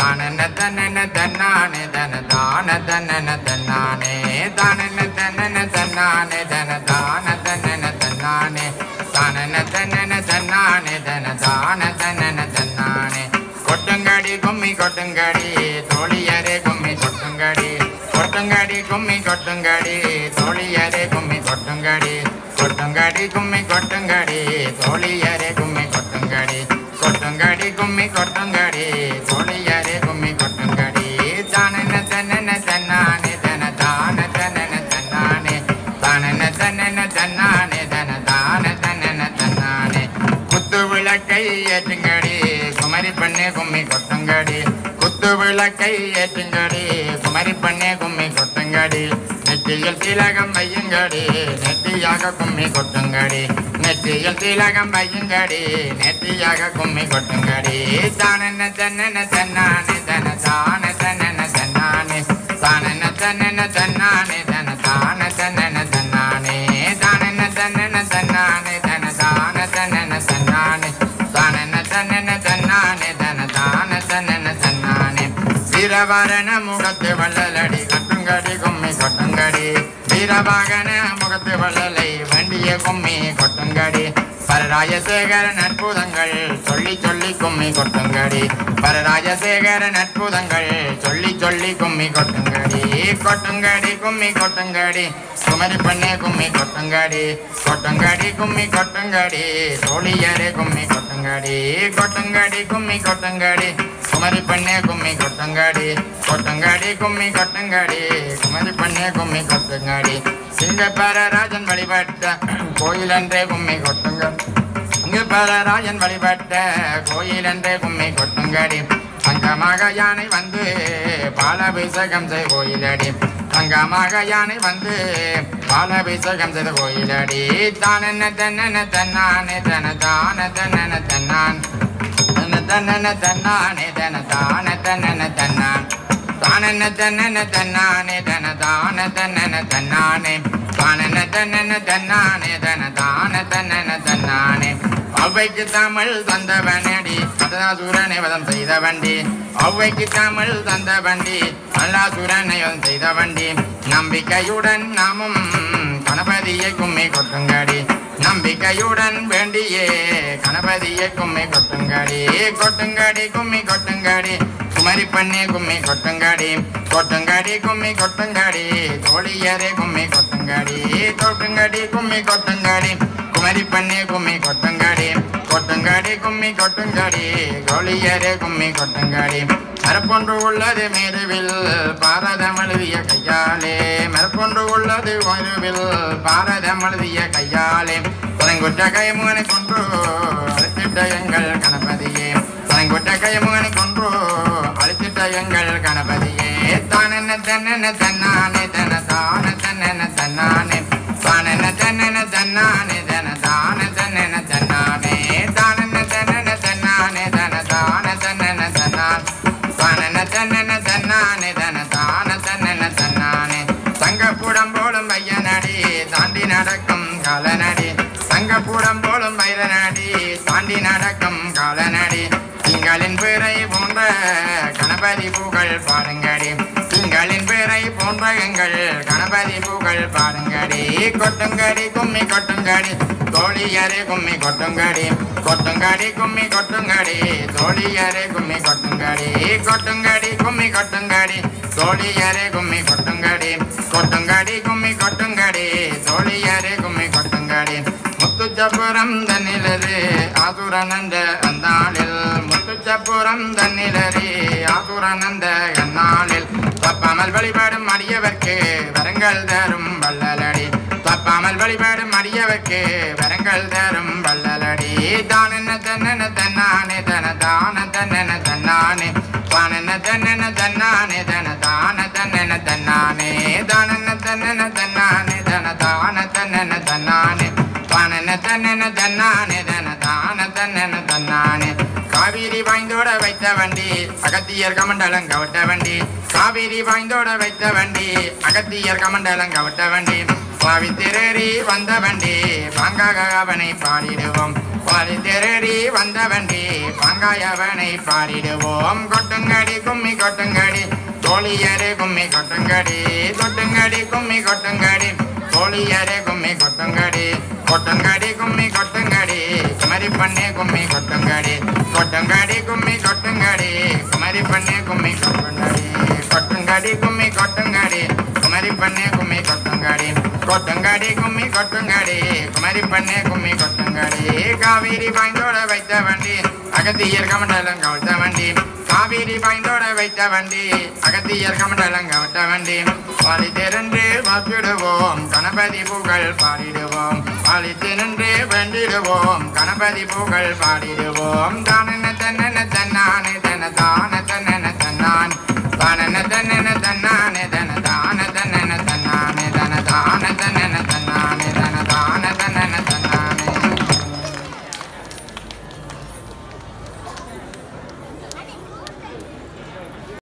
தானன தன்னன தன்னானே தன தான தன்னன தன்னானே தானன தன்னன தன்னானே தன தான தன்னன தன்னானே தானன தன்னன தன்னானே தன தான தன்னன தன்னானே கொட்டுங்கடி கும்மி கொட்டுங்கடி தோழியரே கும்மி கொட்டுங்கடி கொட்டுங்கடி கும்மி கொட்டுங்கடி தோழியரே கும்மி கொட்டுங்கடி கொட்டுங்கடி கும்மி கொட்டுங்கடி தோழியரே கும்மி கொட்டுங்கடி கொட்டுங்கடி கும்மி கொட்டுங்கடி தோழியரே கும்மி கொட்டுங்கடி தானன தன்னன தன்னானே தன தான தன்னன தன்னானே தானன தன்னன தன்னானே தன தான தன்னன தன்னானே குத்து விளக்கை ஏற்றுங்கடி குமரி பண்ணே கும்மி கொட்டுங்கடி குத்து விளக்கை ஏற்றுங்கடி குமரி பண்ணே கும்மி கொட்டுங்கடி நெற்றியில் திலகம் வையுங்கடி நெற்றியாக கும்மி கொட்டுங்கடி நெற்றியில் திலகம் வையுங்கடி நெற்றியாக கும்மி கொட்டுங்கடி தானன தன்னன தன்னானே தன தான தன்னன தன்னானே தானன தன்னன தன்னானே தன தான தன்னன தன்னானே தானன தன்னன தன்னானே தன தான தன்னன தன்னானே தானன தன்னன தன்னானே தன தான தன்னன தன்னானே வீரவாரண முகத்து வள்ளலடி கட்டுங்கடி கும்மி கொட்டுங்கடி வீரவாகன முகத்து வள்ளலை வண்டிய கும்மி கொட்டுங்கடி பரராஜசேகரன் அற்புதங்கள் சொல்லி சொல்லி கும்மி கொட்டுங்கடி பரராஜசேகரன் அற்புதங்கள் சொல்லி சொல்லி கும்மி கொட்டுங்கடி கொட்டுங்கடி கும்மி கொட்டுங்கடி குமரி பண்ணே கும்மி கொட்டுங்கடி கொட்டுங்கடி கும்மி கொட்டுங்கடி தோழியரே கும்மி கொட்டுங்கடி கொட்டுங்கடி கும்மி கொட்டுங்கடி குமரி பண்ணே கும்மி கொட்டுங்கடி கொட்டுங்கடி கும்மி கொட்டுங்கடி குமரி பண்ணே கும்மி கொட்டுங்கடி சிங்கப்பர ராஜன் வழிபட்ட கோயில் என்றே கும்மி கொட்டுங்க சிங்கப்பர ராஜன் வழிபட்ட கோயில் என்றே கும்மி கொட்டுங்கடி தங்கமாக யானை வந்து பாலாபிஷேகம் செய் கோயிலடி தங்கமாக யானை வந்து பாலாபிஷேகம் செய்த கோயிலடி தானன தன்னன தன்னானே தன தான தன்னன தன்னான் தன தன்னன தன்னானே தன தான தன்னன தன்னான் தானன தன்னன தன்னானே தன தான தன்னன தன்னானே தானன தன்னன தன்னானே தன தான தன்னன தன்னானே அவ்வைக்கு தமிழ் தந்தவனடி மதனாசுரனை வதம் செய்த வண்டி அவ்வைக்கு தமிழ் தந்த வண்டி அல்லாசுரனை வதம் செய்த வண்டி நம்பிக்கையுடன் நாமும் கணபதியை கும்மி கொட்டுங்கடி நம்பிக்கையுடன் வேண்டியே கணபதியை கும்மி கொட்டுங்கடி கொட்டுங்கடி கும்மி கொட்டுங்கடி குமரி பண்ணி கும்மி கொட்டுங்கடி கொட்டுங்கடி கும்மி கொட்டுங்கடி தோழியரே கும்மி கொட்டுங்கடி கொட்டுங்கடி கும்மி கொட்டுங்கடி குமரி பண்ணி கும்மி கொட்டுங்கடி கொட்டுங்கடி கும்மி கொட்டுங்கடி கோழியரே கும்மி கொட்டுங்கடி மரப்பொன்று உள்ளது மேருவில் பாரதம் எழுதிய கையாலே மரப்பொன்று உள்ளது மருவில் பாரதம் எழுதிய கையாலே புறங்குற்ற கைமுகனை கொன்று அழைத்திட்ட எங்கள் கணபதியே புறங்குற்ற கைமுகனை கொன்று அழைத்திட்ட எங்கள் கணபதியே தானென்ன தன்னென்ன தன்னானே தன தான தன்னென்ன தன்னானே தானென்ன தன்னென்ன தன்னானே தன தான தன்னென்ன தன்னானே தானென்ன தன்னென்ன தன்னானே தன தான தன்னென்ன தன்னான் தானென்ன தன்னென்ன தன்னானே தன தான தன்னென்ன தன்னானே தங்கப்புடம் போலும் பையனடி தாண்டி நடக்கும் காலனடி தங்கப்புடம் போலும் பைரனடி தாண்டி நடக்கும் காலனடி திங்களின் பிறை போன்ற கணபதி பூகள் பாடுங்கடி திங்களின் பிறை போன்ற எங்கள் கணபதி பூகள் பாடுங்கடி கொட்டுங்கடி கும்மி கொட்டுங்கடி தோழியரே கும்மி கொட்டுங்கடி கொட்டுங்கடி கும்மி கொட்டுங்கடி தோழியரே கும்மி கொட்டுங்கடி கொட்டுங்கடி கும்மி கொட்டுங்கடி தோழியரே கும்மி கொட்டுங்கடி கொட்டுங்கடி கும்மி கொட்டுங்கடி தோழியரே கும்மி கொட்டுங்கடி முத்துச்சப்புரம் தன்னிலது ஆசுரனந்த அந்நாளில் முத்துச்சப்புரம் தன்னிலரி ஆசுரனந்த அந்நாளில் தப்பாமல் வழிபாடும் அடியவர்க்கு வரங்கள் தரும் வள்ளலடி தப்பாமல் வழிபாடும் அடியவர்க்கு வரங்கள் தரும் வள்ளலடி தானென்ன தன்னன தன்னானே தன தான தன்னன தன்னானே தானென்ன தன்னன தன்னானே தன தான தன்னன தன்னானே தானென்ன தன்னன தன்னானே தன தான தன்னன தன்னானே தானென்ன தன்னன தன்னானே தன தான தன்னன தன்னானே காவிரி வாய்ந்தோட வைத்த வண்டி அகத்தியர் கமண்டலம் கவட்ட வண்டி காவிரி வாய்ந்தோட வைத்த வண்டி அகத்தியர் கமண்டலம் கவட்ட வண்டி பாவி திரறி வந்த வண்டி பாங்காக அவனை பாடிடுவோம் பாவி திரறி வந்த வண்டி பாங்காய் அவனை பாடிடுவோம் கொட்டுங்கடி கும்மி கும்மி கொட்டுங்கடி தோழியரே கும்மி கொட்டுங்கடி கொட்டுங்கடி கும்மி கொட்டுங்கடி தோழியரே கும்மி கொட்டுங்கடி கொட்டுங்கடி கும்மி கொட்டுங்கடி குமரி பண்ணே கும்மி கொட்டுங்கடி கொட்டுங்கடி கும்மி கொட்டுங்கடி குமரி பண்ணே கும்மி கொட்டுங்கடி கொட்டுங்கடி கும்மி கொட்டுங்கடி குமரி பண்ணே கும்மி கொட்டுங்கடி கொட்டுங்கடி கும்மி கொட்டுங்கடி குமரி பண்ணே கும்மி கொட்டுங்கடி காவேரி பாய்ந்தோட வைத்த வண்டி அகத்தியர் கமண்டலம் கவிழ்த்த வண்டி காவேரி பாய்ந்தோட வைத்த வண்டி அகத்தியர் கமண்டலம் கவிழ்த்த வண்டி பாலி திரண்டு வாக்கிடுவோம் கணபதி புகழ் பாடிடுவோம் பாலி திரண்டு வேண்டிடுவோம் கணபதி புகழ் பாடிடுவோம் தானென்ன தென்னென்ன தென்னானே தென்ன தான்